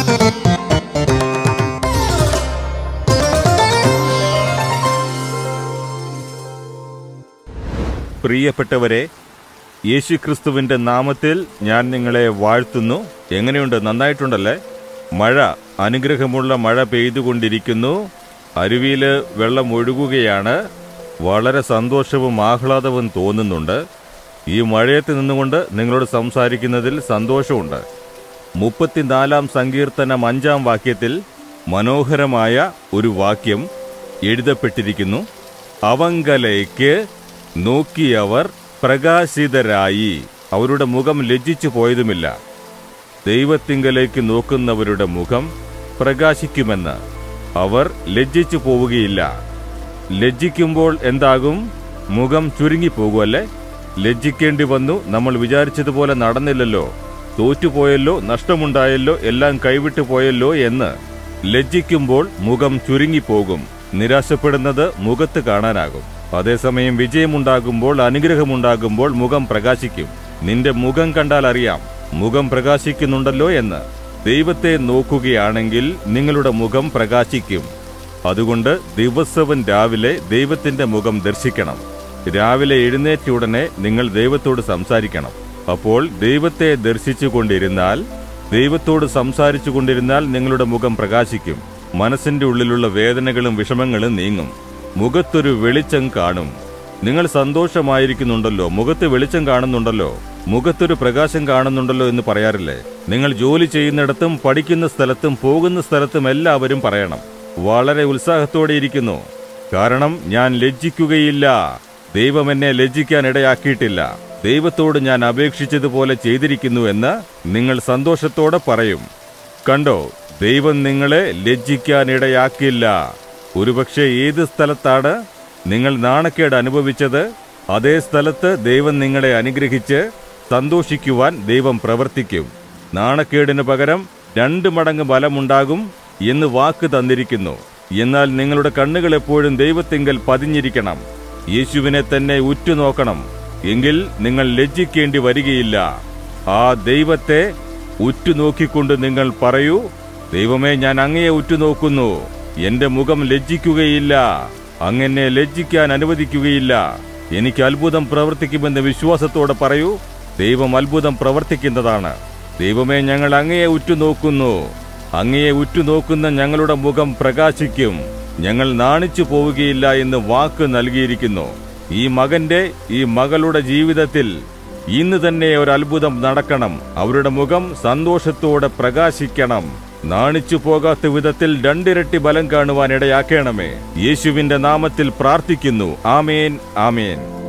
പ്രിയപ്പെട്ടവരെ യേശുക്രിസ്തുവിന്റെ നാമത്തിൽ ഞാൻ നിങ്ങളെ വാഴ്ത്തുന്നു എങ്ങനെയുണ്ട് നന്നായിട്ടുണ്ടല്ലേ മഴ അനുഗ്രഹമുള്ള മഴ പെയ്തുകൊണ്ടിരിക്കുന്നു അരുവിയിൽ വെള്ളം ഒഴുകുകയാണ് വളരെ സന്തോഷവും ആഹ്ലാദവും തോന്നുന്നുണ്ട് ഈ മഴയത്ത് നിന്നുകൊണ്ട് നിങ്ങളോട് സംസാരിക്കുന്നതിൽ സന്തോഷമുണ്ട് മുപ്പത്തിനാലാം സങ്കീർത്തനം അഞ്ചാം വാക്യത്തിൽ മനോഹരമായ ഒരു വാക്യം എഴുതപ്പെട്ടിരിക്കുന്നു അവങ്കലേക്ക് നോക്കിയവർ പ്രകാശിതരായി അവരുടെ മുഖം ലജ്ജിച്ചു പോയതുമില്ല ദൈവത്തിങ്കലേക്ക് നോക്കുന്നവരുടെ മുഖം പ്രകാശിക്കുമെന്ന് അവർ ലജ്ജിച്ചു പോവുകയില്ല ലജ്ജിക്കുമ്പോൾ എന്താകും മുഖം ചുരുങ്ങിപ്പോകുമല്ലേ ലജ്ജിക്കേണ്ടി വന്നു നമ്മൾ വിചാരിച്ചതുപോലെ നടന്നില്ലല്ലോ തോറ്റുപോയല്ലോ നഷ്ടമുണ്ടായല്ലോ എല്ലാം കൈവിട്ടു പോയല്ലോ എന്ന് ലജ്ജിക്കുമ്പോൾ മുഖം ചുരുങ്ങിപ്പോകും നിരാശപ്പെടുന്നത് മുഖത്ത് കാണാനാകും അതേസമയം വിജയമുണ്ടാകുമ്പോൾ അനുഗ്രഹമുണ്ടാകുമ്പോൾ മുഖം പ്രകാശിക്കും നിന്റെ മുഖം കണ്ടാൽ അറിയാം മുഖം പ്രകാശിക്കുന്നുണ്ടല്ലോ എന്ന് ദൈവത്തെ നോക്കുകയാണെങ്കിൽ നിങ്ങളുടെ മുഖം പ്രകാശിക്കും അതുകൊണ്ട് ദിവസവും രാവിലെ ദൈവത്തിന്റെ മുഖം ദർശിക്കണം രാവിലെ എഴുന്നേറ്റ ഉടനെ നിങ്ങൾ ദൈവത്തോട് സംസാരിക്കണം അപ്പോൾ ദൈവത്തെ ദർശിച്ചു കൊണ്ടിരുന്നാൽ ദൈവത്തോട് സംസാരിച്ചു കൊണ്ടിരുന്നാൽ നിങ്ങളുടെ മുഖം പ്രകാശിക്കും മനസ്സിന്റെ ഉള്ളിലുള്ള വേദനകളും വിഷമങ്ങളും നീങ്ങും മുഖത്തൊരു വെളിച്ചം കാണും നിങ്ങൾ സന്തോഷമായിരിക്കുന്നുണ്ടല്ലോ മുഖത്ത് വെളിച്ചം കാണുന്നുണ്ടല്ലോ മുഖത്തൊരു പ്രകാശം കാണുന്നുണ്ടല്ലോ എന്ന് പറയാറില്ലേ നിങ്ങൾ ജോലി ചെയ്യുന്നിടത്തും പഠിക്കുന്ന സ്ഥലത്തും പോകുന്ന സ്ഥലത്തും എല്ലാവരും പറയണം വളരെ ഉത്സാഹത്തോടെ ഇരിക്കുന്നു കാരണം ഞാൻ ലജ്ജിക്കുകയില്ല ദൈവം എന്നെ ലജ്ജിക്കാൻ ഇടയാക്കിയിട്ടില്ല ദൈവത്തോട് ഞാൻ അപേക്ഷിച്ചതുപോലെ ചെയ്തിരിക്കുന്നു എന്ന് നിങ്ങൾ സന്തോഷത്തോടെ പറയും കണ്ടോ ദൈവം നിങ്ങളെ ലജ്ജിക്കാൻ ഇടയാക്കില്ല ഒരുപക്ഷെ ഏത് സ്ഥലത്താണ് നിങ്ങൾ നാണക്കേട് അനുഭവിച്ചത് അതേ സ്ഥലത്ത് ദൈവം നിങ്ങളെ അനുഗ്രഹിച്ച് സന്തോഷിക്കുവാൻ ദൈവം പ്രവർത്തിക്കും നാണക്കേടിന് പകരം രണ്ട് മടങ്ങ് ബലമുണ്ടാകും എന്ന് വാക്ക് തന്നിരിക്കുന്നു എന്നാൽ നിങ്ങളുടെ കണ്ണുകൾ എപ്പോഴും ദൈവത്തിങ്കൽ പതിഞ്ഞിരിക്കണം യേശുവിനെ തന്നെ ഉറ്റുനോക്കണം എങ്കിൽ നിങ്ങൾ ലജ്ജിക്കേണ്ടി വരികയില്ല ആ ദൈവത്തെ ഉറ്റുനോക്കിക്കൊണ്ട് നിങ്ങൾ പറയൂ ദൈവമേ ഞാൻ അങ്ങയെ ഉറ്റുനോക്കുന്നു എന്റെ മുഖം ലജ്ജിക്കുകയില്ല അങ്ങനെ ലജ്ജിക്കാൻ അനുവദിക്കുകയില്ല എനിക്ക് അത്ഭുതം പ്രവർത്തിക്കുമെന്ന് വിശ്വാസത്തോടെ പറയൂ ദൈവം അത്ഭുതം പ്രവർത്തിക്കുന്നതാണ് ദൈവമേ ഞങ്ങൾ അങ്ങയെ ഉറ്റുനോക്കുന്നു അങ്ങയെ ഉറ്റുനോക്കുന്ന ഞങ്ങളുടെ മുഖം പ്രകാശിക്കും ഞങ്ങൾ നാണിച്ചു പോവുകയില്ല എന്ന് വാക്ക് നൽകിയിരിക്കുന്നു ഈ മകന്റെ ഈ മകളുടെ ജീവിതത്തിൽ ഇന്ന് തന്നെ ഒരു അത്ഭുതം നടക്കണം അവരുടെ മുഖം സന്തോഷത്തോടെ പ്രകാശിക്കണം നാണിച്ചു പോകാത്ത വിധത്തിൽ രണ്ടിരട്ടി ബലം കാണുവാൻ ഇടയാക്കണമേ യേശുവിന്റെ നാമത്തിൽ പ്രാർത്ഥിക്കുന്നു ആമേൻ ആമേൻ